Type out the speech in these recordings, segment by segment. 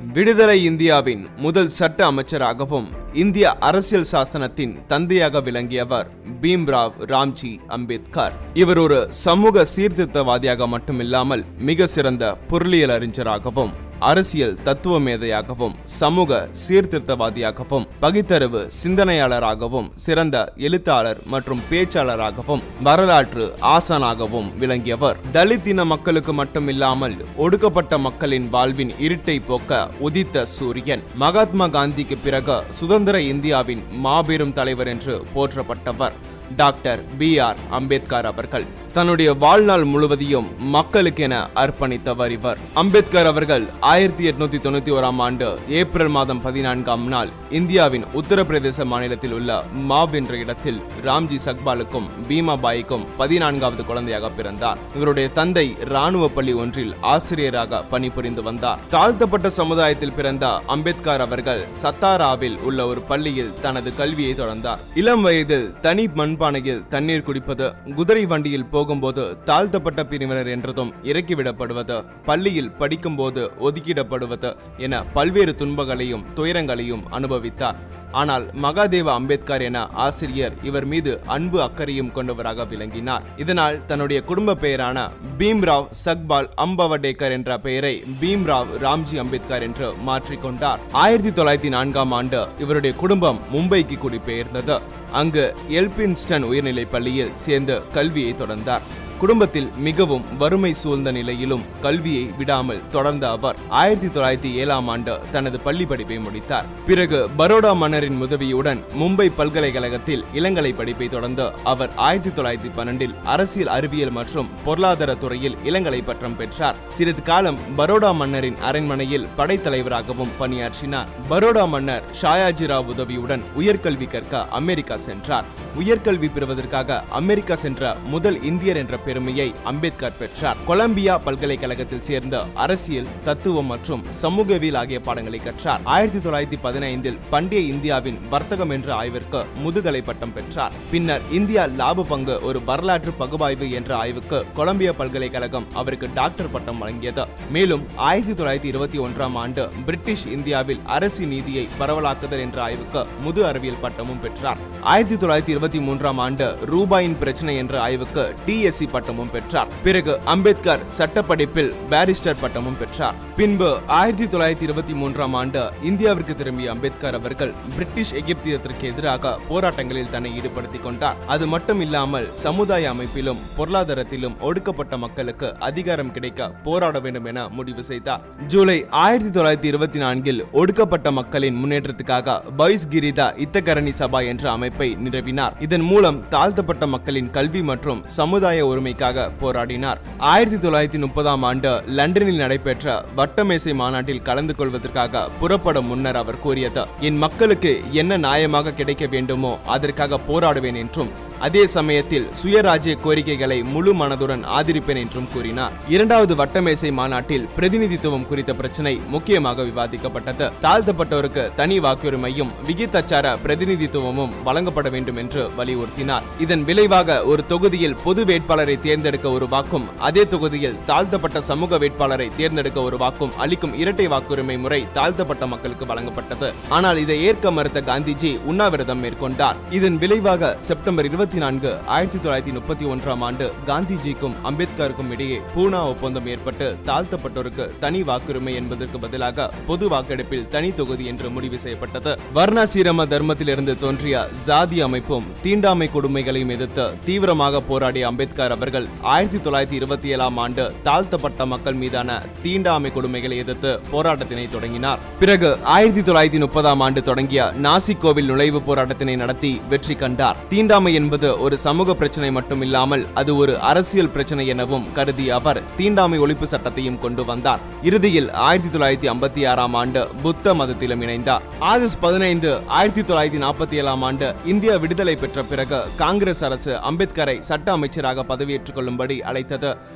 விடுதலை இந்தியாவின் முதல் சட்ட அமைச்சராகவும் இந்திய அரசியல் சாசனத்தின் தந்தையாக விளங்கியவர் பீம்ராவ் ராம்ஜி அம்பேத்கர் இவர் ஒரு சமூக சீர்திருத்தவாதியாக மட்டுமில்லாமல் மிக சிறந்த பொருளியல் அறிஞராகவும் அரசியல் தத்துவ மேதையாகவும் சமூக சீர்திருத்தவாதியாகவும் பகுத்தறிவு சிந்தனையாளராகவும் சிறந்த எழுத்தாளர் மற்றும் பேச்சாளராகவும் வரலாற்று ஆசானாகவும் விளங்கியவர் தலித் இன மக்களுக்கு மட்டுமில்லாமல் ஒடுக்கப்பட்ட மக்களின் வாழ்வின் இருட்டை போக்க உதித்த சூரியன் மகாத்மா காந்திக்கு பிறகு சுதந்திர இந்தியாவின் மாபெரும் தலைவர் என்று போற்றப்பட்டவர் டாக்டர் பி ஆர் அம்பேத்கர் அவர்கள் தன்னுடைய வாழ்நாள் முழுவதையும் மக்களுக்கென அர்ப்பணித்தவர் இவர் அம்பேத்கர் அவர்கள் ஆயிரத்தி எட்நூத்தி தொண்ணூத்தி ஓராம் ஆண்டு ஏப்ரல் மாதம் பதினான்காம் நாள் இந்தியாவின் உத்தரப்பிரதேச மாநிலத்தில் உள்ள மாவ் என்ற இடத்தில் ராம்ஜி சக்பாலுக்கும் பீமாபாய்க்கும் பதினான்காவது குழந்தையாக பிறந்தார் இவருடைய தந்தை ராணுவ பள்ளி ஒன்றில் ஆசிரியராக பணிபுரிந்து வந்தார் தாழ்த்தப்பட்ட சமுதாயத்தில் பிறந்த அம்பேத்கர் அவர்கள் சத்தாராவில் உள்ள ஒரு பள்ளியில் தனது கல்வியை தொடர்ந்தார் இளம் வயதில் தனி மண்பானையில் தண்ணீர் குடிப்பது குதிரை வண்டியில் போகும்போது தாழ்த்தப்பட்ட பிரிவினர் என்றதும் இறக்கிவிடப்படுவது பள்ளியில் படிக்கும்போது ஒதுக்கிடப்படுவது என பல்வேறு துன்பங்களையும் துயரங்களையும் அனுபவித்தார் ஆனால் மகாதேவ அம்பேத்கர் என ஆசிரியர் இவர் மீது அன்பு அக்கறையும் கொண்டவராக விளங்கினார் இதனால் தன்னுடைய குடும்ப பெயரான பீம்ராவ் சக்பால் அம்பவடேக்கர் என்ற பெயரை பீம்ராவ் ராம்ஜி அம்பேத்கர் என்று மாற்றிக்கொண்டார் ஆயிரத்தி தொள்ளாயிரத்தி நான்காம் ஆண்டு இவருடைய குடும்பம் மும்பைக்கு குடிபெயர்ந்தது அங்கு எல்பின்ஸ்டன் உயர்நிலைப் பள்ளியில் சேர்ந்து கல்வியை தொடர்ந்தார் குடும்பத்தில் மிகவும் வறுமை சூழ்ந்த நிலையிலும் கல்வியை விடாமல் தொடர்ந்த அவர் ஆயிரத்தி தொள்ளாயிரத்தி ஏழாம் ஆண்டு தனது பள்ளி படிப்பை முடித்தார் பிறகு பரோடா மன்னரின் உதவியுடன் மும்பை பல்கலைக்கழகத்தில் இளங்கலை படிப்பை தொடர்ந்து அவர் ஆயிரத்தி தொள்ளாயிரத்தி பன்னெண்டில் அரசியல் அறிவியல் மற்றும் பொருளாதார துறையில் இளங்கலை பட்டம் பெற்றார் சிறிது காலம் பரோடா மன்னரின் அரண்மனையில் படைத்தலைவராகவும் பணியாற்றினார் பரோடா மன்னர் ஷாயாஜி ராவ் உதவியுடன் உயர்கல்வி கற்க அமெரிக்கா சென்றார் உயர்கல்வி பெறுவதற்காக அமெரிக்கா சென்ற முதல் இந்தியர் என்ற பெருமையை அம்பேத்கர் பெற்றார் கொலம்பியா பல்கலைக்கழகத்தில் சேர்ந்த அரசியல் தத்துவம் மற்றும் சமூகவியல் ஆகிய பாடங்களை கற்றார் ஆயிரத்தி தொள்ளாயிரத்தி பதினைந்தில் பண்டைய இந்தியாவின் வர்த்தகம் என்ற ஆய்விற்கு முதுகலை பட்டம் பெற்றார் பின்னர் இந்தியா லாப பங்கு ஒரு வரலாற்று பகுப்பாய்வு என்ற ஆய்வுக்கு கொலம்பியா பல்கலைக்கழகம் அவருக்கு டாக்டர் பட்டம் வழங்கியது மேலும் ஆயிரத்தி தொள்ளாயிரத்தி இருபத்தி ஒன்றாம் ஆண்டு பிரிட்டிஷ் இந்தியாவில் அரசு நீதியை பரவலாக்குதல் என்ற ஆய்வுக்கு முது அறிவியல் பட்டமும் பெற்றார் ஆயிரத்தி தொள்ளாயிரத்தி இருபத்தி மூன்றாம் ஆண்டு ரூபாயின் பிரச்சனை என்ற ஆய்வுக்கு டிஎஸ்சி பட்டமும் பெற்றார் பிறகு அம்பேத்கர் சட்டப்படிப்பில் பாரிஸ்டர் பட்டமும் பெற்றார் பின்பு ஆயிரத்தி தொள்ளாயிரத்தி இருபத்தி மூன்றாம் ஆண்டு இந்தியாவிற்கு திரும்பிய அம்பேத்கர் அவர்கள் பிரிட்டிஷ் எகிப்தியத்திற்கு எதிராக போராட்டங்களில் தன்னை ஈடுபடுத்திக் கொண்டார் அது மட்டும் இல்லாமல் சமுதாய அமைப்பிலும் பொருளாதாரத்திலும் ஒடுக்கப்பட்ட மக்களுக்கு அதிகாரம் கிடைக்க போராட வேண்டும் என முடிவு செய்தார் ஜூலை ஆயிரத்தி தொள்ளாயிரத்தி இருபத்தி நான்கில் ஒடுக்கப்பட்ட மக்களின் முன்னேற்றத்துக்காக பைஸ் கிரிதா இத்தகரணி சபா என்ற அமைப்பை நிறுவினார் இதன் மூலம் தாழ்த்தப்பட்ட மக்களின் கல்வி மற்றும் சமுதாய உரிமைக்காக போராடினார் ஆயிரத்தி தொள்ளாயிரத்தி முப்பதாம் ஆண்டு லண்டனில் நடைபெற்ற வட்டமேசை மாநாட்டில் கலந்து கொள்வதற்காக புறப்படும் முன்னர் அவர் கூறியது என் மக்களுக்கு என்ன நியாயமாக கிடைக்க வேண்டுமோ அதற்காக போராடுவேன் என்றும் அதே சமயத்தில் சுயராஜ்ய கோரிக்கைகளை முழு மனதுடன் ஆதரிப்பேன் என்றும் கூறினார் இரண்டாவது வட்டமேசை மாநாட்டில் பிரதிநிதித்துவம் குறித்த பிரச்சனை முக்கியமாக விவாதிக்கப்பட்டது தாழ்த்தப்பட்டோருக்கு தனி வாக்குரிமையும் விகிதாச்சார பிரதிநிதித்துவமும் வழங்கப்பட வேண்டும் என்று வலியுறுத்தினார் இதன் விளைவாக ஒரு தொகுதியில் பொது வேட்பாளரை தேர்ந்தெடுக்க ஒரு வாக்கும் அதே தொகுதியில் தாழ்த்தப்பட்ட சமூக வேட்பாளரை தேர்ந்தெடுக்க ஒரு வாக்கும் அளிக்கும் இரட்டை வாக்குரிமை முறை தாழ்த்தப்பட்ட மக்களுக்கு வழங்கப்பட்டது ஆனால் இதை ஏற்க மறுத்த காந்திஜி உண்ணாவிரதம் மேற்கொண்டார் இதன் விளைவாக செப்டம்பர் இருபத்தி நான்கு ஆயிரத்தி தொள்ளாயிரத்தி முப்பத்தி ஒன்றாம் ஆண்டு காந்திஜிக்கும் அம்பேத்கருக்கும் இடையே பூனா ஒப்பந்தம் ஏற்பட்டு தாழ்த்தப்பட்டோருக்கு தனி வாக்குரிமை என்பதற்கு பதிலாக பொது வாக்கெடுப்பில் தனி தொகுதி என்று முடிவு செய்யப்பட்டது வர்ணாசிரம தர்மத்திலிருந்து தோன்றிய ஜாதி அமைப்பும் தீண்டாமை கொடுமைகளையும் எதிர்த்து தீவிரமாக போராடிய அம்பேத்கர் அவர்கள் ஆயிரத்தி தொள்ளாயிரத்தி இருபத்தி ஏழாம் ஆண்டு தாழ்த்தப்பட்ட மக்கள் மீதான தீண்டாமை கொடுமைகளை எதிர்த்து போராட்டத்தினை தொடங்கினார் பிறகு ஆயிரத்தி தொள்ளாயிரத்தி முப்பதாம் ஆண்டு தொடங்கிய நாசிக் கோவில் நுழைவு போராட்டத்தினை நடத்தி வெற்றி கண்டார் தீண்டாமை என்பது ஒரு சமூக பிரச்சனை மட்டும் இல்லாமல் அது ஒரு அரசியல் பிரச்சனை எனவும் கருதிய அவர் தீண்டாமை ஒழிப்பு சட்டத்தையும் கொண்டு வந்தார் இறுதியில் ஆயிரத்தி தொள்ளாயிரத்தி ஐம்பத்தி ஆறாம் ஆண்டு புத்த மதத்திலும் இணைந்தார் ஆகஸ்ட் பதினைந்து ஆயிரத்தி தொள்ளாயிரத்தி நாற்பத்தி ஏழாம் ஆண்டு இந்தியா விடுதலை பெற்ற பிறகு காங்கிரஸ் அரசு அம்பேத்கரை சட்ட அமைச்சராக பதவியேற்றுக் கொள்ளும்படி அழைத்தது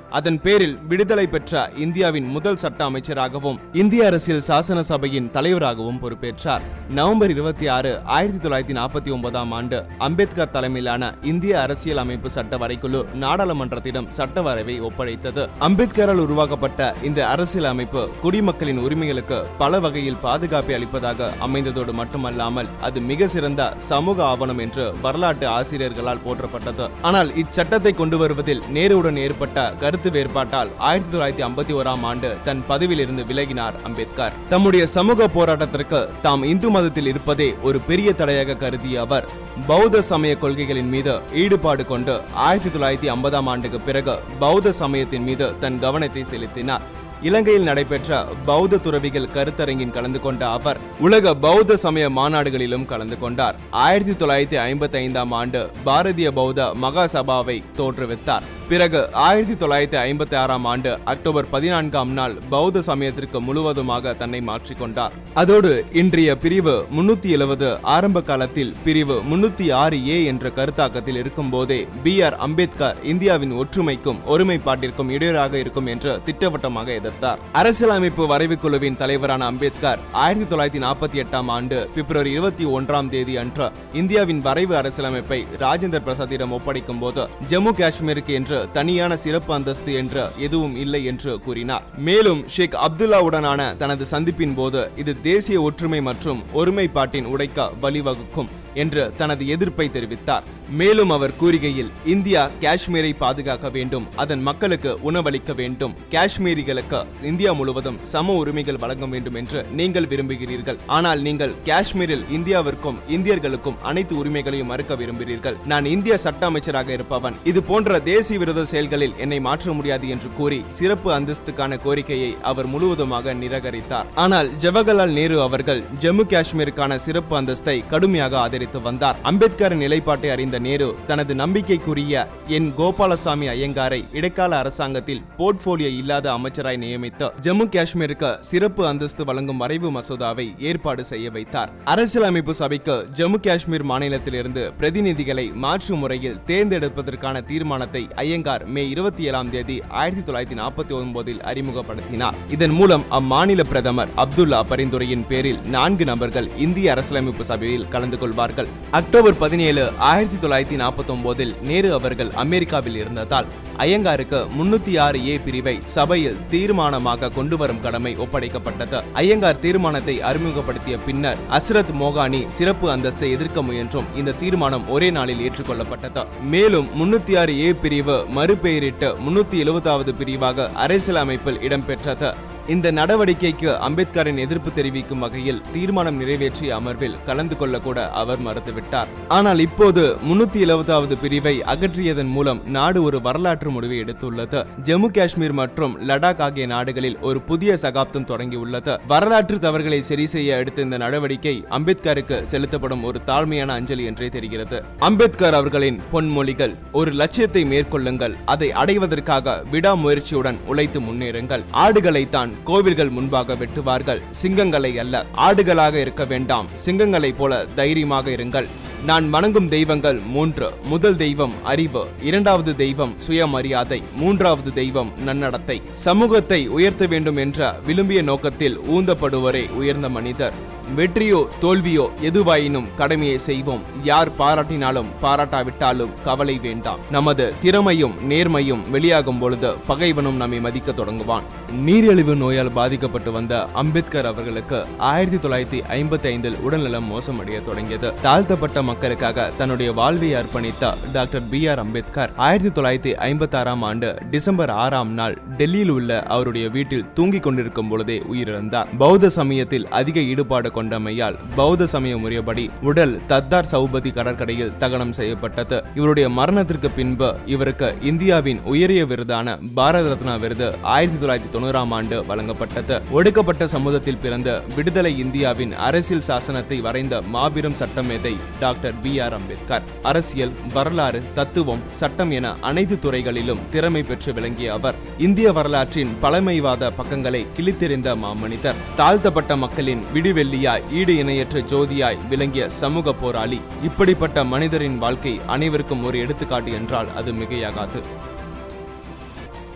அதன் பேரில் விடுதலை பெற்ற இந்தியாவின் முதல் சட்ட அமைச்சராகவும் இந்திய அரசியல் சாசன சபையின் தலைவராகவும் பொறுப்பேற்றார் நவம்பர் இருபத்தி ஆறு ஆயிரத்தி தொள்ளாயிரத்தி நாற்பத்தி ஒன்பதாம் ஆண்டு அம்பேத்கர் தலைமையிலான இந்திய அரசியல் அமைப்பு சட்ட வரைக்குழு நாடாளுமன்றத்திடம் சட்ட வரைவை ஒப்படைத்தது அம்பேத்கரால் உருவாக்கப்பட்ட இந்த அரசியல் அமைப்பு குடிமக்களின் உரிமைகளுக்கு பல வகையில் பாதுகாப்பை அளிப்பதாக அமைந்ததோடு மட்டுமல்லாமல் அது மிக சிறந்த சமூக ஆவணம் என்று வரலாற்று ஆசிரியர்களால் போற்றப்பட்டது ஆனால் இச்சட்டத்தை கொண்டு வருவதில் நேருவுடன் ஏற்பட்ட கருத்து வேறுபாட்டால் ஆயிரத்தி தொள்ளாயிரத்தி ஐம்பத்தி ஓராம் ஆண்டு தன் பதவியில் இருந்து விலகினார் அம்பேத்கர் தம்முடைய சமூக போராட்டத்திற்கு தாம் இந்து மதத்தில் இருப்பதே ஒரு பெரிய தடையாக கருதிய அவர் பௌத்த சமய கொள்கைகளின் மீது ஈடுபாடு கொண்டு ஆயிரத்தி தொள்ளாயிரத்தி ஐம்பதாம் ஆண்டுக்கு பிறகு பௌத்த சமயத்தின் மீது தன் கவனத்தை செலுத்தினார் இலங்கையில் நடைபெற்ற பௌத்த துறவிகள் கருத்தரங்கில் கலந்து கொண்ட அவர் உலக பௌத்த சமய மாநாடுகளிலும் கலந்து கொண்டார் ஆயிரத்தி தொள்ளாயிரத்தி ஐம்பத்தி ஐந்தாம் ஆண்டு பாரதிய பௌத்த மகாசபாவை தோற்றுவித்தார் பிறகு ஆயிரத்தி தொள்ளாயிரத்தி ஐம்பத்தி ஆறாம் ஆண்டு அக்டோபர் பதினான்காம் நாள் பௌத்த சமயத்திற்கு முழுவதுமாக தன்னை மாற்றிக்கொண்டார் அதோடு இன்றைய பிரிவு முன்னூத்தி எழுவது ஆரம்ப காலத்தில் பிரிவு முன்னூத்தி ஆறு ஏ என்ற கருத்தாக்கத்தில் இருக்கும் போதே பி ஆர் அம்பேத்கர் இந்தியாவின் ஒற்றுமைக்கும் ஒருமைப்பாட்டிற்கும் இடையூறாக இருக்கும் என்று திட்டவட்டமாக எதிர்த்தார் அரசியலமைப்பு வரைவு குழுவின் தலைவரான அம்பேத்கர் ஆயிரத்தி தொள்ளாயிரத்தி நாற்பத்தி எட்டாம் ஆண்டு பிப்ரவரி இருபத்தி ஒன்றாம் தேதி அன்று இந்தியாவின் வரைவு அரசியலமைப்பை ராஜேந்திர பிரசாத்திடம் ஒப்படைக்கும் போது ஜம்மு காஷ்மீருக்கு என்று தனியான சிறப்பு அந்தஸ்து என்று எதுவும் இல்லை என்று கூறினார் மேலும் ஷேக் அப்துல்லாவுடனான தனது சந்திப்பின் போது இது தேசிய ஒற்றுமை மற்றும் ஒருமைப்பாட்டின் உடைக்க வழிவகுக்கும் என்று தனது எதிர்ப்பை தெரிவித்தார் மேலும் அவர் கூறுகையில் இந்தியா காஷ்மீரை பாதுகாக்க வேண்டும் அதன் மக்களுக்கு உணவளிக்க வேண்டும் காஷ்மீரிகளுக்கு இந்தியா முழுவதும் சம உரிமைகள் வழங்க வேண்டும் என்று நீங்கள் விரும்புகிறீர்கள் ஆனால் நீங்கள் காஷ்மீரில் இந்தியாவிற்கும் இந்தியர்களுக்கும் அனைத்து உரிமைகளையும் மறுக்க விரும்புகிறீர்கள் நான் இந்திய சட்ட அமைச்சராக இருப்பவன் இது போன்ற தேசிய விரோத செயல்களில் என்னை மாற்ற முடியாது என்று கூறி சிறப்பு அந்தஸ்துக்கான கோரிக்கையை அவர் முழுவதுமாக நிராகரித்தார் ஆனால் ஜவஹர்லால் நேரு அவர்கள் ஜம்மு காஷ்மீருக்கான சிறப்பு அந்தஸ்தை கடுமையாக ஆதரித்து வந்தார் அம்பேத்கரின் நிலைப்பாட்டை அறிந்த நேரு தனது நம்பிக்கைக்குரிய என் கோபாலசாமி ஐயங்காரை இடைக்கால அரசாங்கத்தில் போர்ட்போலியோ இல்லாத அமைச்சராய் நியமித்து ஜம்மு காஷ்மீருக்கு சிறப்பு அந்தஸ்து வழங்கும் வரைவு மசோதாவை ஏற்பாடு செய்ய வைத்தார் அரசியலமைப்பு சபைக்கு ஜம்மு காஷ்மீர் மாநிலத்திலிருந்து பிரதிநிதிகளை மாற்று முறையில் தேர்ந்தெடுப்பதற்கான தீர்மானத்தை ஐயங்கார் மே இருபத்தி ஏழாம் தேதி ஆயிரத்தி தொள்ளாயிரத்தி நாற்பத்தி ஒன்பதில் அறிமுகப்படுத்தினார் இதன் மூலம் அம்மாநில பிரதமர் அப்துல்லா பரிந்துரையின் பேரில் நான்கு நபர்கள் இந்திய அரசியலமைப்பு சபையில் கலந்து கொள்வார்கள் அக்டோபர் பதினேழு ஆயிரத்தி தொள்ளாயிரத்தி நாற்பத்தி ஒன்பதில் நேரு அவர்கள் அமெரிக்காவில் இருந்ததால் ஐயங்காருக்கு முன்னூத்தி ஆறு ஏ பிரிவை சபையில் தீர்மானமாக கொண்டு வரும் கடமை ஒப்படைக்கப்பட்டது ஐயங்கார் தீர்மானத்தை அறிமுகப்படுத்திய பின்னர் அஸ்ரத் மோகானி சிறப்பு அந்தஸ்தை எதிர்க்க முயன்றும் இந்த தீர்மானம் ஒரே நாளில் ஏற்றுக்கொள்ளப்பட்டது மேலும் முன்னூத்தி ஆறு ஏ பிரிவு மறுபெயரிட்டு முன்னூத்தி எழுபதாவது பிரிவாக அரசியலமைப்பில் இடம்பெற்றது இந்த நடவடிக்கைக்கு அம்பேத்கரின் எதிர்ப்பு தெரிவிக்கும் வகையில் தீர்மானம் நிறைவேற்றிய அமர்வில் கலந்து கொள்ள கூட அவர் மறுத்துவிட்டார் ஆனால் இப்போது முன்னூத்தி எழுபதாவது பிரிவை அகற்றியதன் மூலம் நாடு ஒரு வரலாற்று முடிவை எடுத்துள்ளது ஜம்மு காஷ்மீர் மற்றும் லடாக் ஆகிய நாடுகளில் ஒரு புதிய சகாப்தம் தொடங்கியுள்ளது வரலாற்று தவறுகளை சரி செய்ய எடுத்த இந்த நடவடிக்கை அம்பேத்கருக்கு செலுத்தப்படும் ஒரு தாழ்மையான அஞ்சலி என்றே தெரிகிறது அம்பேத்கர் அவர்களின் பொன்மொழிகள் ஒரு லட்சியத்தை மேற்கொள்ளுங்கள் அதை அடைவதற்காக விடாமுயற்சியுடன் உழைத்து முன்னேறுங்கள் ஆடுகளை தான் கோவில்கள் முன்பாக வெட்டுவார்கள் சிங்கங்களை அல்ல ஆடுகளாக இருக்க வேண்டாம் சிங்கங்களைப் போல தைரியமாக இருங்கள் நான் வணங்கும் தெய்வங்கள் மூன்று முதல் தெய்வம் அறிவு இரண்டாவது தெய்வம் சுயமரியாதை மூன்றாவது தெய்வம் நன்னடத்தை சமூகத்தை உயர்த்த வேண்டும் என்ற விரும்பிய நோக்கத்தில் ஊந்தப்படுவரே உயர்ந்த மனிதர் வெற்றியோ தோல்வியோ எதுவாயினும் கடமையை செய்வோம் யார் பாராட்டினாலும் பாராட்டாவிட்டாலும் கவலை வேண்டாம் நமது திறமையும் நேர்மையும் வெளியாகும் பொழுது பகைவனும் நம்மை மதிக்க தொடங்குவான் நீரிழிவு நோயால் பாதிக்கப்பட்டு வந்த அம்பேத்கர் அவர்களுக்கு ஆயிரத்தி தொள்ளாயிரத்தி ஐம்பத்தி ஐந்தில் உடல்நலம் மோசமடைய தொடங்கியது தாழ்த்தப்பட்ட மக்களுக்காக தன்னுடைய வாழ்வை அர்ப்பணித்த டாக்டர் பி ஆர் அம்பேத்கர் ஆயிரத்தி தொள்ளாயிரத்தி ஐம்பத்தி ஆறாம் ஆண்டு டிசம்பர் ஆறாம் நாள் டெல்லியில் உள்ள அவருடைய வீட்டில் தூங்கிக் கொண்டிருக்கும் பொழுதே உயிரிழந்தார் பௌத்த சமயத்தில் அதிக ஈடுபாடு கொண்டமையால் பௌத்த சமய முறைப்படி உடல் தத்தார் சௌபதி கடற்கரையில் தகனம் செய்யப்பட்டது இவருடைய மரணத்திற்கு பின்பு இவருக்கு இந்தியாவின் உயரிய விருதான பாரத ரத்னா விருது ஆயிரத்தி தொள்ளாயிரத்தி தொண்ணூறாம் ஆண்டு வழங்கப்பட்டது ஒடுக்கப்பட்ட சமூகத்தில் பிறந்த விடுதலை இந்தியாவின் அரசியல் சாசனத்தை வரைந்த மாபெரும் சட்டமேதை டாக்டர் பி ஆர் அம்பேத்கர் அரசியல் வரலாறு தத்துவம் சட்டம் என அனைத்து துறைகளிலும் திறமை பெற்று விளங்கிய அவர் இந்திய வரலாற்றின் பழமைவாத பக்கங்களை கிழித்தெறிந்த மாமனிதர் தாழ்த்தப்பட்ட மக்களின் விடிவெள்ளியாய் ஈடு இணையற்ற ஜோதியாய் விளங்கிய சமூக போராளி இப்படிப்பட்ட மனிதரின் வாழ்க்கை அனைவருக்கும் ஒரு எடுத்துக்காட்டு என்றால் அது மிகையாகாது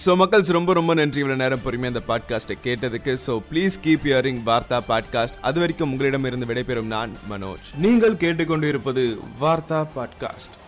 ஸோ மக்கள்ஸ் ரொம்ப ரொம்ப நன்றி இவ்வளோ நேரம் பொறுமையாக அந்த பாட்காஸ்ட்டை கேட்டதுக்கு so please keep hearing Vartha podcast அது வரைக்கும் உங்களிடம் இருந்து விடைபெறும் நான் மனோஜ் நீங்கள் கேட்டுக்கொண்டு இருப்பது வார்த்தா பாட்காஸ்ட்